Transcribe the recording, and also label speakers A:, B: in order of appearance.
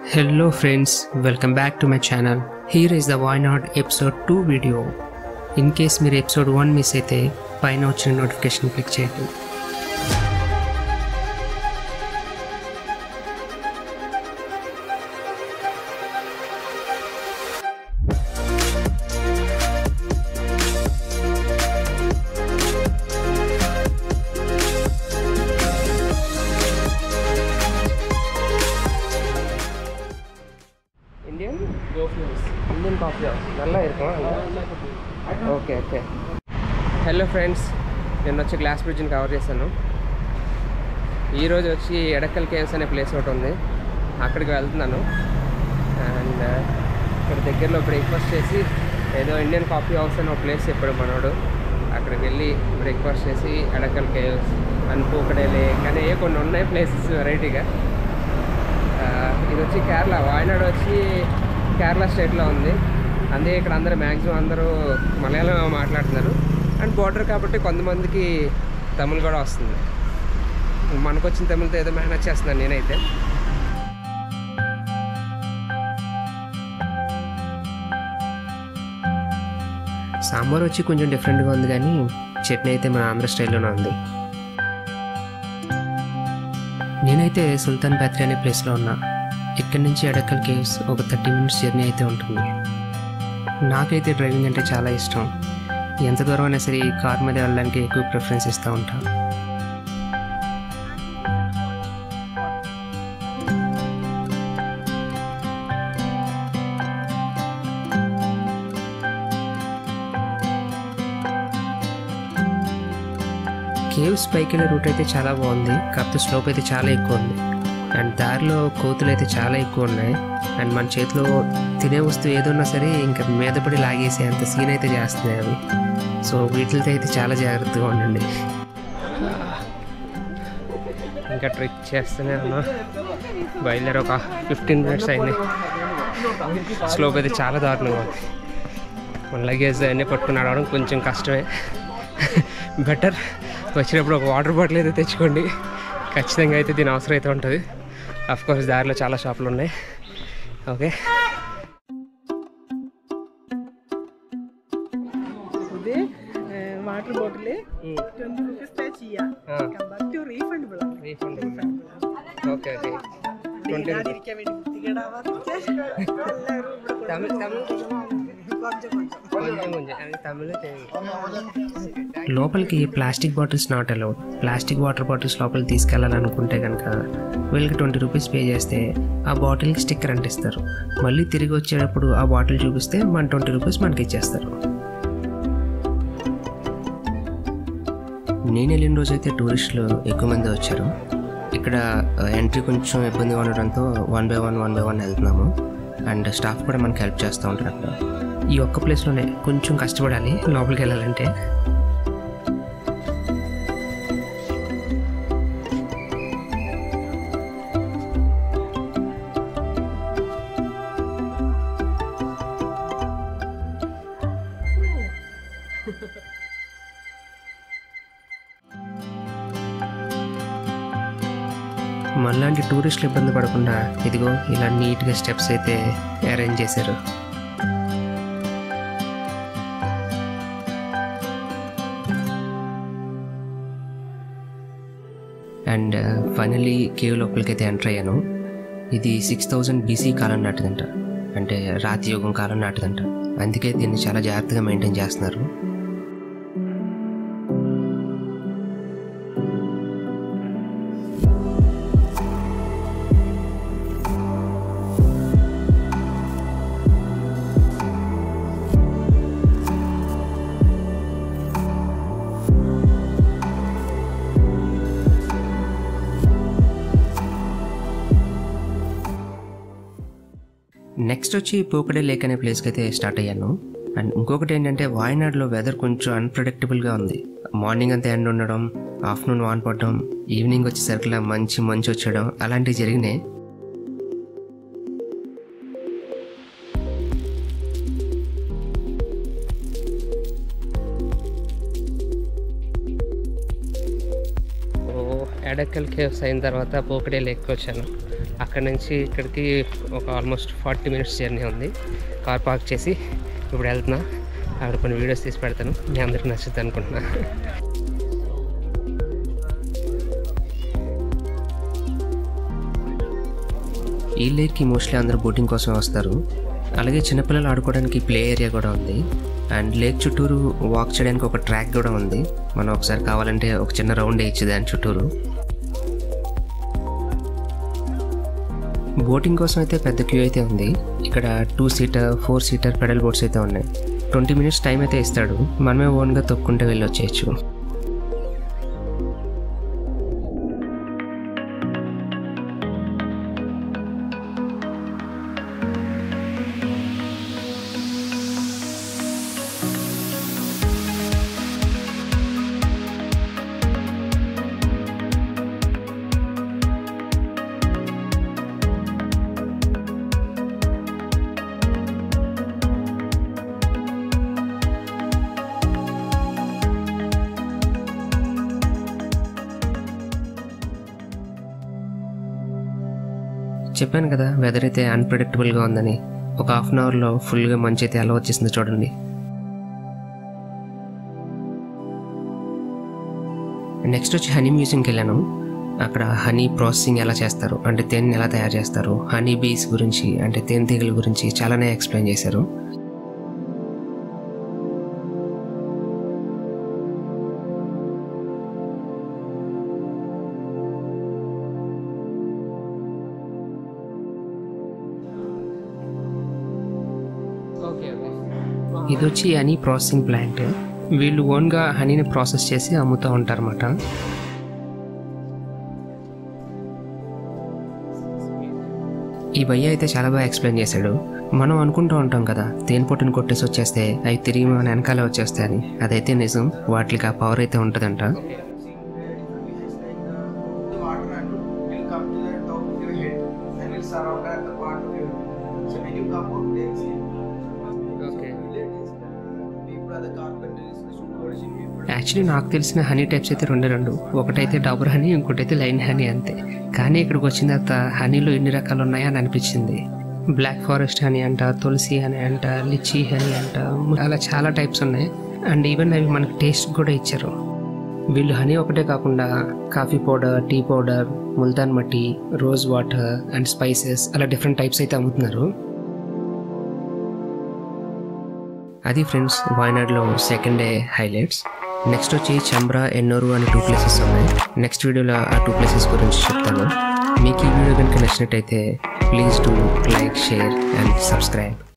A: Hello friends, welcome back to my channel. Here is the Why Not episode 2 video. In case మీరు episode one miss అయితే పైన వచ్చిన notification click చేయండి Indian Indian coffee house நல்லா இருக்கும் okay okay hello friends నేను వచ్చి glass బ్రిడ్జ్ని cover చేశాను ఈరోజు వచ్చి ఎడక్కల్ కేవ్స్ అనే ప్లేస్ ఒకటి ఉంది అక్కడికి వెళ్తున్నాను అండ్ ఇక్కడ దగ్గరలో బ్రేక్ఫాస్ట్ చేసి ఏదో ఇండియన్ కాఫీ హౌస్ అని ఒక ప్లేస్ చెప్పాడు మనోడు అక్కడికి వెళ్ళి బ్రేక్ఫాస్ట్ చేసి ఎడక్కల్ కేవ్స్ అన్పూకడేలే కానీ ఏ కొన్ని ఉన్నాయి ప్లేసెస్ వెరైటీగా ఆ, ఇది వచ్చి కేరళ వాయనాడు వచ్చి కేరళ స్టేట్లో ఉంది అందుకే ఇక్కడ అందరూ మ్యాక్సిమం అందరూ మలయాళం మాట్లాడుతున్నారు అండ్ బోర్డర్ కాబట్టి కొంతమందికి తమిళ్ కూడా వస్తుంది మనకు వచ్చిన తమిళ్తో ఏదో మేనేజ్ చేస్తున్నాను నేనైతే సాంబార్ వచ్చి కొంచెం డిఫరెంట్గా ఉంది కానీ చట్నీ అయితే మన ఆంధ్ర స్టైల్లోనే ఉంది నేనైతే సుల్తాన్ బ్యాత్రి అనే ప్లేస్లో ఉన్నా ఇక్కడి నుంచి అడక్కల్ కేవ్స్ ఒక థర్టీ మినిట్స్ జర్నీ అయితే ఉంటుంది నాకైతే డ్రైవింగ్ అంటే చాలా ఇష్టం ఎంత దూరం అయినా సరే ఈ కార్ మీద వెళ్ళడానికి ఎక్కువ ప్రిఫరెన్స్ ఇస్తూ ఉంటాను కేవ్స్ పైకి వెళ్ళే రూట్ అయితే చాలా బాగుంది కాకపోతే స్లోప్ అయితే చాలా ఎక్కువ ఉంది అండ్ దారిలో కోతులు అయితే చాలా ఎక్కువ ఉన్నాయి అండ్ మన చేతిలో తినే వస్తువు ఏదున్నా సరే ఇంకా మీద పడి లాగేసే అంత సీన్ అయితే చేస్తున్నాయి అవి సో వీటితో అయితే చాలా జాగ్రత్తగా ఉండండి ఇంకా ట్రిక్ చేస్తూనే ఉన్నా బయలుదేరి ఒక ఫిఫ్టీన్ మినిట్స్ అయింది స్లోప్ అయితే చాలా దారుణంగా ఉంది మన లగేజ్ అన్నీ పట్టుకుని నడవడం కొంచెం కష్టమే బెటర్ వచ్చినప్పుడు ఒక వాటర్ బాటిల్ అయితే తెచ్చుకోండి ఖచ్చితంగా అయితే దీని అవసరం అయితే ఉంటుంది అఫ్ కోర్స్ దారిలో చాలా షాపులు ఉన్నాయి ఓకే
B: ഇത് water bottle twenty rupees pay ചെയ്യാം കം ബാക്ക് ടു റീഫണ്ടബിൾ ആണ്
A: ఓకే ఓకే
B: ഇല്ലാതിരിക്കാൻ വേണ്ടി വൃത്തികേടാവാതെ എല്ലാവരും ഇവിടെ
A: తమిళ్ తమిళ్
B: కొంచెం కొంచెం
A: కొంచెం కొంచెం అది తమిళ్ లోపలికి plastic bottles not allowed plastic water bottles లోపలికి తీసుకెళ్ళాలనుకుంటే కనుక వీళ్ళకి ట్వంటీ రూపీస్ పే చేస్తే ఆ బాటిల్కి స్టిక్కర్ అంటిస్తారు మళ్ళీ తిరిగి వచ్చేటప్పుడు ఆ బాటిల్ చూపిస్తే మన ట్వంటీ రూపీస్ మనకి ఇచ్చేస్తారు నేను వెళ్ళిన రోజు అయితే టూరిస్టులు ఎక్కువ మంది వచ్చారు ఇక్కడ ఎంట్రీ కొంచెం ఇబ్బందిగా ఉండడంతో one by one one by one వెళ్తున్నాము అండ్ స్టాఫ్ కూడా మనకి హెల్ప్ చేస్తూ ఉంటారు అక్కడ ఈ ఒక్క ప్లేస్లోనే కొంచెం కష్టపడాలి లోపలికి వెళ్ళాలంటే మనలాంటి టూరిస్టులు ఇబ్బంది పడకుండా ఇదిగో ఇలా నీట్గా స్టెప్స్ అయితే అరేంజ్ చేశారు అండ్ ఫైనల్లీ కేవ్ లోపలికి అయితే ఎంటర్ అయ్యాను ఇది సిక్స్ థౌజండ్ బీసీ కాలం నాటిదంట అంటే రాతి యుగం కాలం నాటిదంట అందుకే దీన్ని చాలా జాగ్రత్తగా మెయింటైన్ చేస్తున్నారు నెక్స్ట్ వచ్చి పోకడే లేక్ అనే ప్లేస్కి అయితే స్టార్ట్ అయ్యాను అండ్ ఇంకొకటి ఏంటంటే వాయనాడులో వెదర్ కొంచెం అన్ప్రెడిక్టబుల్గా ఉంది మార్నింగ్ అంతా ఎండ ఉండడం ఆఫ్టర్నూన్ వాన్ పడడం ఈవినింగ్ వచ్చేసరికి మంచి మంచు వచ్చేయడం అలాంటివి జరిగినాయి ఓ బెడక్కల్ కేవ్స్ అయిన తర్వాత పోకడే లేక్ వచ్చాను అక్కడ నుంచి ఇక్కడికి ఒక ఆల్మోస్ట్ ఫార్టీ మినిట్స్ జర్నీ ఉంది కార్ పార్క్ చేసి ఇప్పుడు వెళ్తున్నా అక్కడ కొన్ని వీడియోస్ తీసి పెడతాను మీ అందరికి నచ్చుద్ది అనుకుంటున్నా ఈ లేక్కి మోస్ట్లీ అందరూ బోటింగ్ కోసం వస్తారు అలాగే చిన్నపిల్లలు ఆడుకోవడానికి ప్లే ఏరియా కూడా ఉంది అండ్ లేక్ చుట్టూరు వాక్ చేయడానికి ఒక ట్రాక్ కూడా ఉంది మనం ఒకసారి కావాలంటే ఒక చిన్న రౌండ్ వేయచ్చు దాని చుట్టూరు బోటింగ్ కోసం అయితే పెద్ద క్యూ అయితే ఉంది ఇక్కడ two seater four seater pedal boats అయితే ఉన్నాయి ట్వంటీ మినిట్స్ టైం అయితే ఇస్తాడు మనమే ఓన్గా తొక్కుంటే వెళ్ళి వచ్చేయచ్చు చెప్పాను కదా వెదర్ అయితే అన్ప్రిడిక్టబుల్గా ఉందని ఒక హాఫ్ అన్ అవర్లో ఫుల్గా మంచి అయితే ఎలా వచ్చేసిందో చూడండి నెక్స్ట్ వచ్చి హనీ మ్యూజియంకి వెళ్ళాను అక్కడ హనీ ప్రాసెసింగ్ ఎలా చేస్తారు అంటే తేనెని ఎలా తయారు చేస్తారు హనీ బీస్ గురించి అంటే తేనెటీగల గురించి చాలానే ఎక్స్ప్లెయిన్ చేశారు ఇది వచ్చి హనీ ప్రాసెసింగ్ ప్లాంట్ వీళ్ళు ఓన్గా హనీని ప్రాసెస్ చేసి అమ్ముతూ ఉంటారన్నమాట ఈ భయ్య అయితే చాలా బాగా ఎక్స్ప్లెయిన్ చేశాడు మనం అనుకుంటూ ఉంటాం కదా తేనె పొట్టుని కొట్టేసి వచ్చేస్తే అవి తిరిగి మన వెనకాల వచ్చేస్తాయని అదైతే నిజం వాటికి ఆ పవర్ అయితే ఉంటుందంట
C: the water and will come to the top of your head and will surround at the part of your head. So when you come out, they see.
A: Okay
C: Ladies, people are the carpenters, the shoe polishing people.
A: Actually నాకు తెలిసిన honey types అయితే రెండు రెండు ఒకటైతే Dabur honey ఇంకోటైతే లైన్ honey అంతే కానీ ఇక్కడికి వచ్చిన తర్వాత హనీలో ఎన్ని రకాలు ఉన్నాయా అని అనిపించింది బ్లాక్ ఫారెస్ట్ హనీ అంట తులసి హనీ అంట లిచీ హనీ అంట అలా చాలా టైప్స్ ఉన్నాయి అండ్ ఈవెన్ అవి మనకి టేస్ట్ కూడా ఇచ్చారు వీళ్ళు హనీ ఒకటే కాకుండా coffee powder tea powder Multani mitti rose water and spices అలా డిఫరెంట్ టైప్స్ అయితే అమ్ముతున్నారు అది ఫ్రెండ్స్ వాయనాడ్లో సెకండ్ డే హైలైట్స్ నెక్స్ట్ వచ్చి చంబ్రా ఎన్నోరు అనే టూ ప్లేసెస్ ఉన్నాయి నెక్స్ట్ వీడియోలో ఆ టూ ప్లేసెస్ గురించి చెప్తాను మీకు ఈ వీడియో కనుక నచ్చినట్టయితే please do like share and subscribe